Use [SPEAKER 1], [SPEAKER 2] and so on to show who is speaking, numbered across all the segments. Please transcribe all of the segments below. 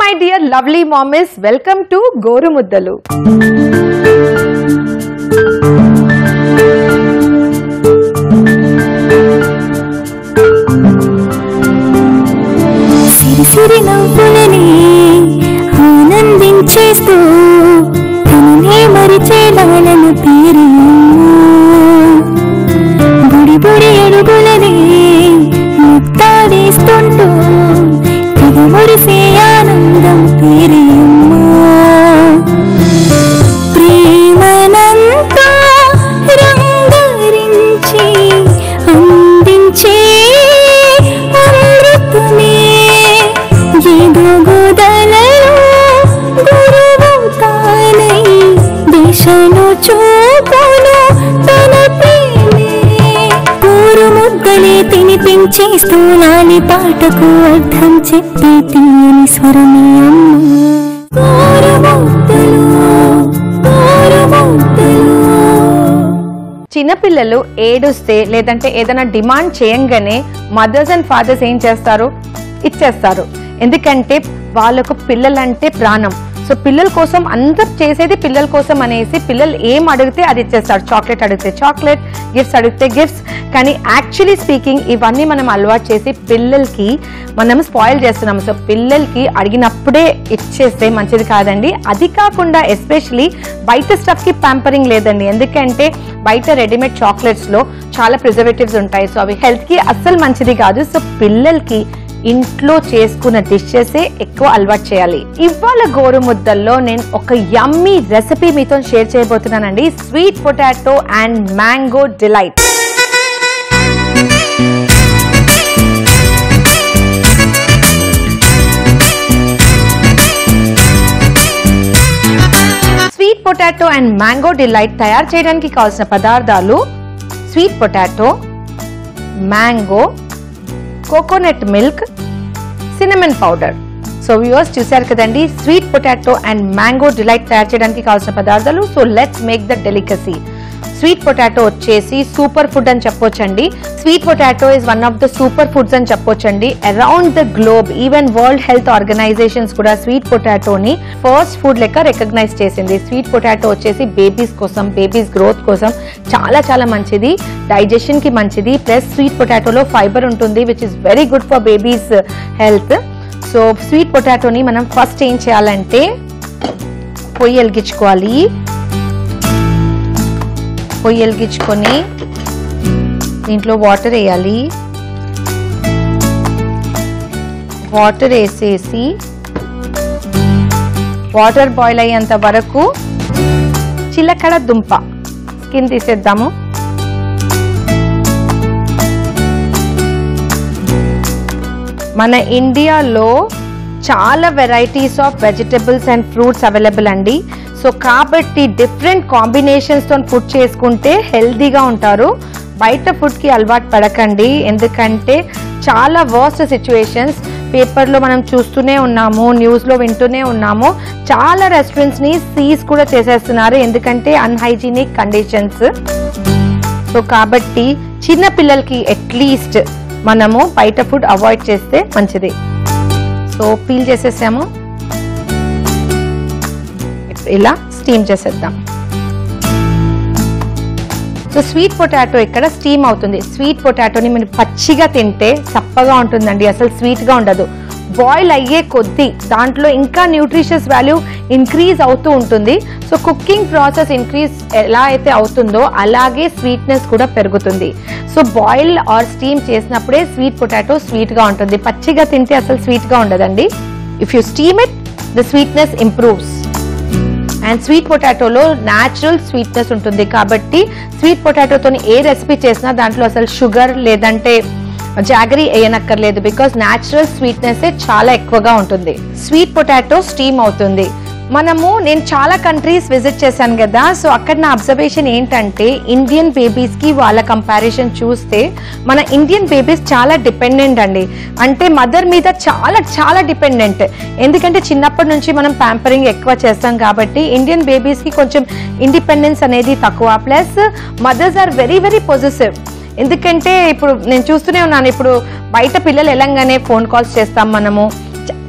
[SPEAKER 1] my dear lovely mummies welcome to Gorumuddalu
[SPEAKER 2] సిరి సిరి నవ్వులని ఆనందించేస్తూ తననే మరిచేలాలను పేరు బుడి బుడి అడుగులని ముక్తాడేస్తుంటూ తెగ మురిసే ఆనందం పేరేమ్మా ప్రేమనంతా రంగరించి అందించే అమృతమే ఏదో గోదలలో గురువు తానై దిశను చూపును తన ప్రేమే కూరు ముద్దలే తినిపించేస్తూ నాని పాటకు అర్థం చెప్పే తీయని స్వరమే అమ్మ కూరు ముద్దలు కూరు ముద్దలు
[SPEAKER 1] చిన్నపిల్లలు ఏడుస్తే లేదంటే ఏదైనా డిమాండ్ చేయంగానే మదర్స్ అండ్ ఫాదర్స్ ఏం చేస్తారు ఇచ్చేస్తారు ఎందుకంటే వాళ్ళకు పిల్లలంటే ప్రాణం సో పిల్లల కోసం అందరు చేసేది పిల్లల కోసం అనేసి పిల్లలు ఏం అడిగితే అది ఇచ్చేస్తారు చాక్లెట్ అడిగితే చాక్లెట్ గిఫ్ట్స్ అడిగితే గిఫ్ట్స్ కానీ యాక్చువల్లీ స్పీకింగ్ ఇవన్నీ మనం అలవాటు చేసి పిల్లలకి మనం స్పాయిల్ చేస్తున్నాం సో పిల్లలకి అడిగినప్పుడే ఇచ్చేస్తే మంచిది కాదండి అది కాకుండా ఎస్పెషలీ బయట స్టఫ్ కి ప్యాంపరింగ్ లేదండి ఎందుకంటే బయట రెడీమేడ్ చాక్లెట్స్ లో చాలా ప్రిజర్వేటివ్స్ ఉంటాయి సో అవి హెల్త్ కి అస్సలు మంచిది కాదు సో పిల్లలకి ఇంట్లో చేసుకున్న డిషెస్ ఎక్కువ అలవాటు చేయాలి ఇవాళ గోరు ముద్దల్లో నేను ఒక యమ్మీ రెసిపీ మీతో షేర్ చేయబోతున్నానండి sweet potato and mango delight sweet potato and mango delight తయారు చేయడానికి కావాల్సిన పదార్థాలు sweet potato mango coconut milk cinnamon powder so viewers చూశారు కదండి స్వీట్ పొటాటో అండ్ మ్యాంగో డిలైట్ తయారు చేయడానికి కావాల్సిన పదార్థాలు so let's make the delicacy sweet potato వచ్చేసి సూపర్ ఫుడ్ అని చెప్పొచ్చండి sweet potato is one of the super foods అని చెప్పొచ్చండి around the globe even world health organisations కూడా స్వీట్ పొటాటోని ఫస్ట్ ఫుడ్ లెక్క రికగ్నైజ్ చేసింది స్వీట్ పొటాటో వచ్చేసి బేబీస్ కోసం బేబీస్ గ్రోత్ కోసం చాలా చాలా మంచిది డైజెషన్ కి మంచిది ప్లస్ స్వీట్ పొటాటోలో ఫైబర్ ఉంటుంది which is very good for babies health so sweet పొటాటోని మనం ఫస్ట్ ఏం చేయాలంటే పొయ్యి వెలిగించుకోవాలి పొయ్యి వెలిగించుకొని దీంట్లో వాటర్ వేయాలి వాటర్ వేసేసి వాటర్ బాయిల్ అయ్యేంత వరకు చిలకడ దుంప స్కిన్ తీసేద్దాము మన ఇండియాలో చాలా varieties of vegetables and fruits available అండి సో కాబట్టి డిఫరెంట్ కాంబినేషన్స్తో ఫుడ్ చేసుకుంటే హెల్తీగా ఉంటారు బయట ఫుడ్కి అలవాటు పడకండి ఎందుకంటే చాలా వర్స్ట్ సిచ్యువేషన్స్ పేపర్లో మనం చూస్తూనే ఉన్నాము న్యూస్లో వింటూనే ఉన్నాము చాలా రెస్టారెంట్స్ని సీజ్ కూడా చేసేస్తున్నారు ఎందుకంటే అన్హైజీనిక్ కండిషన్స్ సో కాబట్టి చిన్న పిల్లలకి అట్లీస్ట్ మనము బయట ఫుడ్ అవాయిడ్ చేస్తే మంచిది సో పీల్ చేసేసాము ఇప్పుడు ఇలా స్టీమ్ చేసేద్దాం సో స్వీట్ పొటాటో ఇక్కడ స్టీమ్ అవుతుంది స్వీట్ పొటాటోని మీరు పచ్చిగా తింటే చప్పగా ఉంటుందండి అసలు స్వీట్గా ఉండదు బాయిల్ అయ్యే కొద్దీ దాంట్లో ఇంకా న్యూట్రిషియస్ వాల్యూ ఇంక్రీజ్ అవుతూ ఉంటుంది సో కుకింగ్ ప్రాసెస్ ఇంక్రీజ్ ఎలా అయితే అవుతుందో అలాగే స్వీట్నెస్ కూడా పెరుగుతుంది సో బాయిల్ ఆర్ స్టీమ్ చేసినప్పుడే స్వీట్ పొటాటో స్వీట్గా ఉంటుంది పచ్చిగా తింటే అసలు స్వీట్గా ఉండదండి if you steam it the sweetness improves and sweet పొటాటోలో న్యాచురల్ స్వీట్నెస్ ఉంటుంది కాబట్టి స్వీట్ పొటాటోతో ఏ రెసిపీ చేసినా దాంట్లో అసలు షుగర్ లేదంటే జాగరీ వేయనక్కర్లేదు బికాస్ న్యాచురల్ స్వీట్నెస్ చాలా ఎక్కువగా ఉంటుంది స్వీట్ పొటాటో స్టీమ్ అవుతుంది మనము నేను చాలా కంట్రీస్ విజిట్ చేశాను కదా సో అక్కడ నా అబ్జర్వేషన్ ఏంటంటే ఇండియన్ బేబీస్కి వాళ్ళ కంపారిజన్ చూస్తే మన ఇండియన్ బేబీస్ చాలా డిపెండెంట్ అండి అంటే మదర్ మీద చాలా చాలా డిపెండెంట్ ఎందుకంటే చిన్నప్పటి నుంచి మనం ప్యాంపరింగ్ ఎక్కువ చేస్తాం కాబట్టి ఇండియన్ బేబీస్కి కొంచెం ఇండిపెండెన్స్ అనేది తక్కువ plus mothers are very very positive ఎందుకంటే ఇప్పుడు నేను చూస్తూనే ఉన్నాను ఇప్పుడు బయట పిల్లలు వెళ్ళంగానే ఫోన్ కాల్స్ చేస్తాం మనము చ-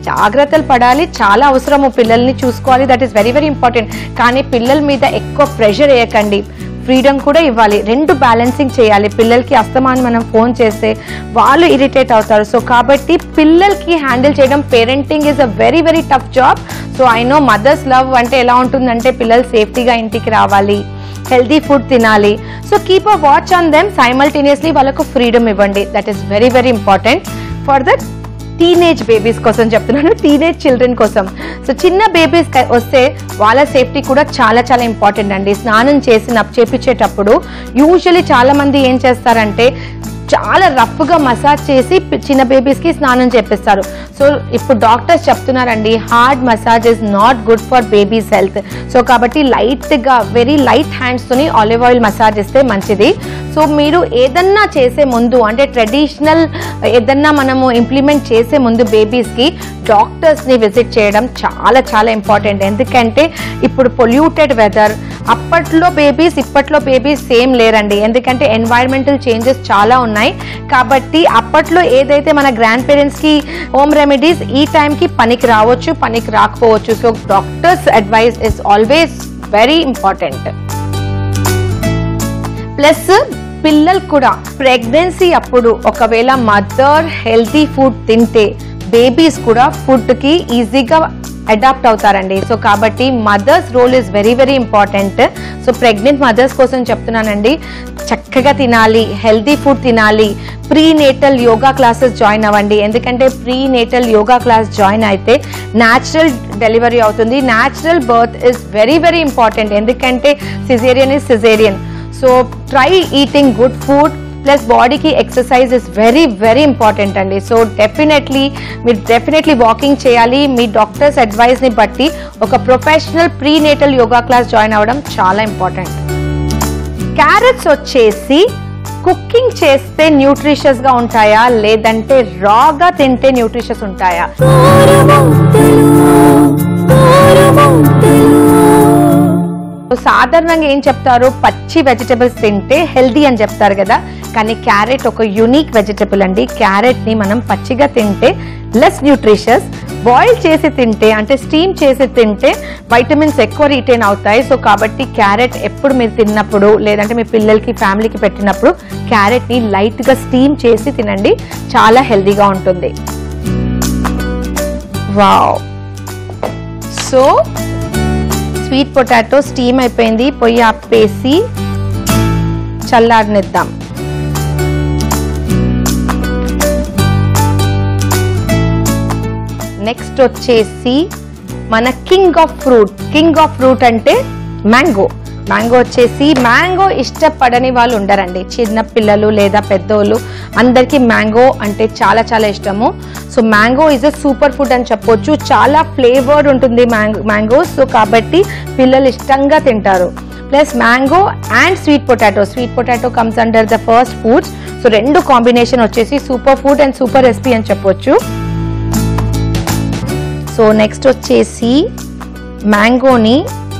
[SPEAKER 1] జాగ్రత్తలు పడాలి చాలా అవసరము పిల్లల్ని చూసుకోవాలి that is very very important కానీ పిల్లల మీద ఎక్కువ ప్రెషర్ వేయకండి ఫ్రీడమ్ కూడా ఇవ్వాలి రెండు బ్యాలెన్సింగ్ చేయాలి పిల్లలకి అస్తమానం మనం ఫోన్ చేస్తే వాళ్ళు ఇరిటేట్ అవుతారు సో కాబట్టి పిల్లలకి హ్యాండిల్ చేయడం parenting is a very very tough job so I know mothers love అంటే ఎలా ఉంటుందంటే పిల్లలు సేఫ్టీగా ఇంటికి రావాలి హెల్తీ ఫుడ్ తినాలి so keep a watch on them simultaneously వాళ్ళకు ఫ్రీడమ్ ఇవ్వండి that is very very important for the teenage babies కోసం చెప్తున్నాను టీనేజ్ చిల్డ్రన్ కోసం సో చిన్న బేబీస్ వస్తే వాళ్ళ సేఫ్టీ కూడా చాలా చాలా ఇంపార్టెంట్ అండి స్నానం చేసిన చేపించేటప్పుడు యూజువలీ చాలా మంది ఏం చేస్తారంటే చాలా రఫ్గా మసాజ్ చేసి పి- చిన్న బేబీస్కి స్నానం చేపిస్తారు సో ఇప్పుడు డాక్టర్స్ చెప్తున్నారండి hard massage is not good for babies health so కాబట్టి లైట్గా వెరీ లైట్ హ్యాండ్స్తోని ఆలివ్ ఆయిల్ మసాజ్ ఇస్తే మంచిది సో మీరు ఏదన్నా చేసే ముందు అంటే ట్రెడిషనల్ ఏదన్నా మనము ఇంప్లిమెంట్ చేసే ముందు బేబీస్కి డాక్టర్స్ని విజిట్ చేయడం చాలా చాలా ఇంపార్టెంట్ ఎందుకంటే ఇప్పుడు పొల్యూటెడ్ వెదర్ అప్పట్లో బేబీస్ ఇప్పట్లో బేబీస్ సేమ్ లేరండి ఎందుకంటే ఎన్వైరన్మెంటల్ చేంజెస్ చాలా ఉన్నాయి కాబట్టి అప్పట్లో ఏదైతే మన గ్రాండ్ పేరెంట్స్కి హోమ్ రెమెడీస్ ఈ టైంకి పనికి రావచ్చు పనికి రాకపోవచ్చు so doctors advice is always very important plus పిల్లలు కూడా ప్రెగ్నెన్సీ అప్పుడు ఒకవేళ మదర్ హెల్తీ ఫుడ్ తింటే బేబీస్ కూడా ఫుడ్కి ఈజీగా అడాప్ట్ అవుతారండి సో కాబట్టి mothers role is very very important so pregnant mothers కోసం చెప్తున్నానండి చక్కగా తినాలి హెల్తీ ఫుడ్ తినాలి prenatal yoga classes join అవ్వండి ఎందుకంటే prenatal yoga class join అయితే న్యాచురల్ డెలివరీ అవుతుంది natural birth is very very important ఎందుకంటే caesarean is caesarean so try eating good food plus బాడీకి exercise is very very important అండి so definitely మీరు definitely walking చేయాలి మీ doctors అడ్వైస్ని బట్టి ఒక professional prenatal yoga class join అవ్వడం చాలా ఇంపార్టెంట్ క్యారెట్స్ వచ్చేసి కుకింగ్ చేస్తే న్యూట్రిషియస్ గా ఉంటాయా లేదంటే రాగా తింటే న్యూట్రిషియస్ ఉంటాయా సో సాధారణంగా ఏం చెప్తారు పచ్చి వెజిటబుల్స్ తింటే హెల్దీ అని చెప్తారు కదా కానీ క్యారెట్ ఒక యునిక్ వెజిటబుల్ అండి క్యారెట్ ని మనం పచ్చిగా తింటే లెస్ న్యూట్రిషియస్ బాయిల్ చేసి తింటే అంటే స్టీమ్ చేసి తింటే వైటమిన్స్ ఎక్కువ రీటైన్ అవుతాయి సో కాబట్టి క్యారెట్ ఎప్పుడు మీరు తిన్నప్పుడు లేదంటే మీ పిల్లలకి ఫ్యామిలీకి పెట్టినప్పుడు క్యారెట్ ని లైట్ గా స్టీమ్ చేసి తినండి చాలా హెల్దీగా ఉంటుంది wow so sweet potato steam అయిపోయింది పొయ్యి ఆపేసి చల్లారనిద్దాం నెక్స్ట్ వచ్చేసి మన king of fruit king of fruit అంటే మ్యాంగో మ్యాంగో వచ్చేసి మ్యాంగో ఇష్టపడని వాళ్ళు ఉండరండి చిన్న పిల్లలు లేదా పెద్దోళ్ళు అందరికీ మ్యాంగో అంటే చాలా చాలా ఇష్టము so mango is a super food అని చెప్పొచ్చు చాలా ఫ్లేవర్డ్ ఉంటుంది మ్యాంగో మ్యాంగో సో కాబట్టి పిల్లలు ఇష్టంగా తింటారు plus mango and sweet potato sweet potato comes under the first foods so రెండు కాంబినేషన్ వచ్చేసి super food and super recipe అని చెప్పొచ్చు సో నెక్స్ట్ వచ్చేసి మ్యాంగోని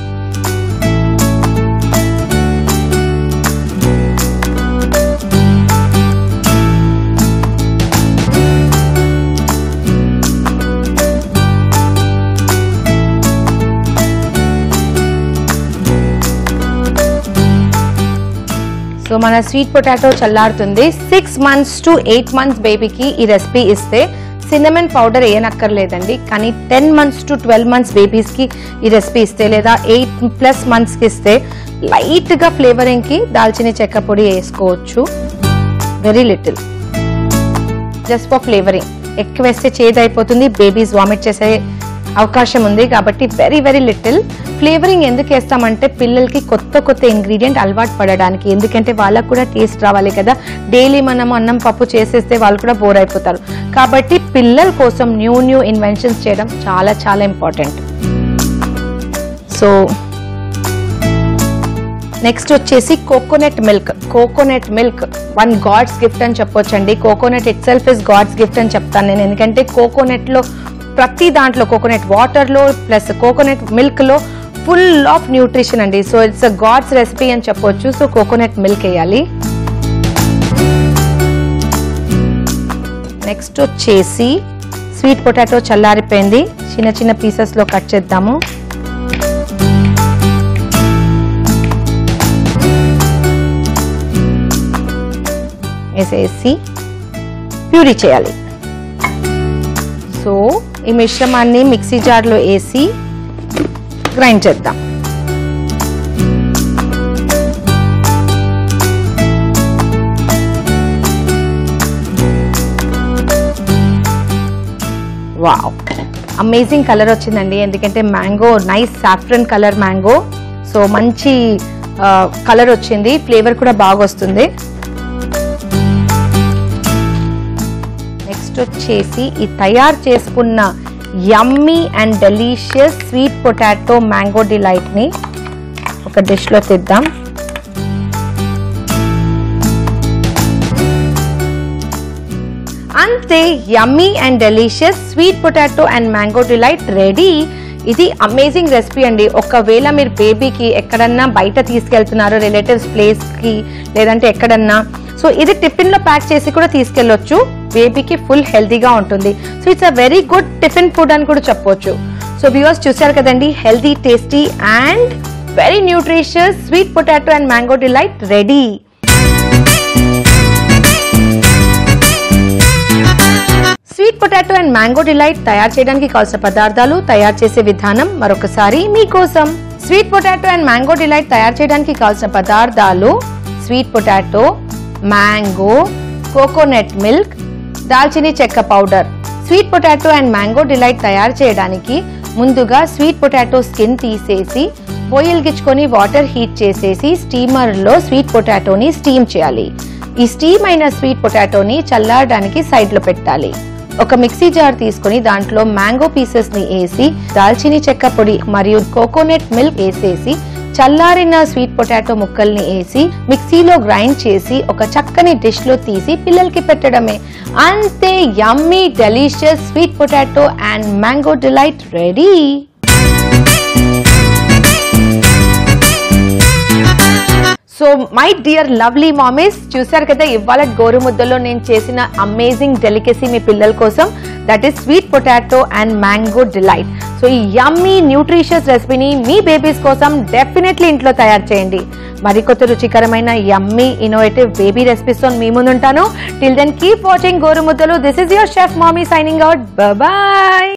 [SPEAKER 1] సో మన స్వీట్ పొటాటో చల్లారుతుంది six months to eight months బేబీకి ఈ రెసిపీ ఇస్తే సినమన్ పౌడర్ వేయనక్కర్లేదండి కానీ ten months to twelve months బేబీస్కి ఈ రెసిపీ ఇస్తే లేదా ఎయిట్ ప్లస్ మంత్స్కి ఇస్తే లైట్గా ఫ్లేవరింగ్కి దాల్చిన చెక్క పొడి వేసుకోవచ్చు very little just for flavouring ఎక్కువ వేస్తే చేదు అయిపోతుంది బేబీస్ వామిట్ చేసే అవకాశం ఉంది కాబట్టి వెరీ వెరీ లిటిల్ ఫ్లేవరింగ్ ఎందుకు వేస్తామంటే పిల్లలకి కొత్త కొత్త ఇంగ్రీడియంట్ అలవాటు పడడానికి ఎందుకంటే వాళ్ళకు కూడా టేస్ట్ రావాలి కదా డైలీ మనం అన్నం పప్పు చేసేస్తే వాళ్ళు కూడా బోర్ అయిపోతారు కాబట్టి పిల్లల కోసం న్యూ న్యూ ఇన్వెన్షన్స్ చేయడం చాలా చాలా ఇంపార్టెంట్ సో నెక్స్ట్ వచ్చేసి coconut milk coconut milk one God's gift అని చెప్పొచ్చండి coconut itself is God's gift అని చెప్తాను నేను ఎందుకంటే కోకోనట్ లో ప్రతి దాంట్లో కోకోనట్ వాటర్ లో ప్లస్ కోకోనట్ మిల్క్ లో ఫుల్ ఆఫ్ న్యూట్రిషన్ అండి so it's a God's recipe అని చెప్పొచ్చు సో కోకోనట్ మిల్క్ వేయాలి నెక్స్ట్ వచ్చేసి స్వీట్ పొటాటో చల్లారిపోయింది చిన్న చిన్న పీసెస్లో కట్ చేద్దాము వేసేసి ప్యూరీ చేయాలి సో ఈ మిశ్రమాన్ని మిక్సీ జార్లో వేసి గ్రైండ్ చేద్దాం వావ్ అమేజింగ్ కలర్ వచ్చిందండి ఎందుకంటే mango nice saffron colour mango so మంచి కలర్ వచ్చింది ఫ్లేవర్ కూడా బాగా వస్తుంది నెక్స్ట్ వచ్చేసి ఈ తయారు చేసుకున్న yummy and delicious sweet potato mango డిలైట్ని ఒక డిష్లో తెద్దాం అంతే yummy and delicious sweet potato and mango delight ready ఇది అమేజింగ్ రెసిపీ అండి ఒకవేళ మీరు బేబీకి ఎక్కడన్నా బయట తీసుకెళ్తున్నారు రిలేటివ్స్ ప్లేస్కి లేదంటే ఎక్కడన్నా సో ఇది టిఫిన్లో ప్యాక్ చేసి కూడా తీసుకెళ్ళొచ్చు బేబీకి ఫుల్ హెల్తీగా ఉంటుంది so it's a very good tiffin food అని కూడా చెప్పొచ్చు సో వ్యూవర్స్ చూసారు కదండి healthy tasty and very nutritious sweet potato and mango delight ready sweet potato and mango delight తయారు చేయడానికి కావాల్సిన పదార్థాలు తయారు చేసే విధానం మరొకసారి మీకోసం sweet potato and mango delight తయారు చేయడానికి కావాల్సిన పదార్థాలు sweet potato mango coconut milk దాల్చిని చెక్క powder sweet potato and mango delight తయారు చేయడానికి ముందుగా స్వీట్ పొటాటో స్కిన్ తీసేసి పొయ్యిల్గించుకొని వాటర్ హీట్ చేసేసి స్టీమర్లో స్వీట్ పొటాటోని స్టీమ్ చేయాలి ఈ స్టీమ్ అయిన స్వీట్ పొటాటోని చల్లారడానికి సైడ్ లో పెట్టాలి ఒక మిక్సీ జార్ తీసుకొని దాంట్లో మ్యాంగో పీసెస్ ని వేసి దాల్చిని చెక్క పొడి మరియు కోకోనట్ మిల్క్ వేసేసి చల్లారిన స్వీట్ పొటాటో ముక్కల్ని వేసి మిక్సీలో గ్రైండ్ చేసి ఒక చక్కని డిష్ లో తీసి పిల్లలకి పెట్టడమే అంతే yummy delicious sweet potato and mango delight ready so my dear lovely mommies చూసారు కదా ఇవాళ గోరుముద్దలో నేను చేసిన అమేజింగ్ డెలికసీ మీ పిల్లల కోసం that is sweet potato and mango delight so ఈ యమ్మీ న్యూట్రిషియస్ రెసిపీని మీ బేబీస్ కోసం డెఫినెట్లీ ఇంట్లో తయారు చేయండి మరికొత్త రుచికరమైన యమ్మీ ఇన్నోవేటివ్ బేబీ రెసిపీస్ తో మీ ముందుంటాను till then keep watching Gorumuddalu this is your chef mommy signing out bye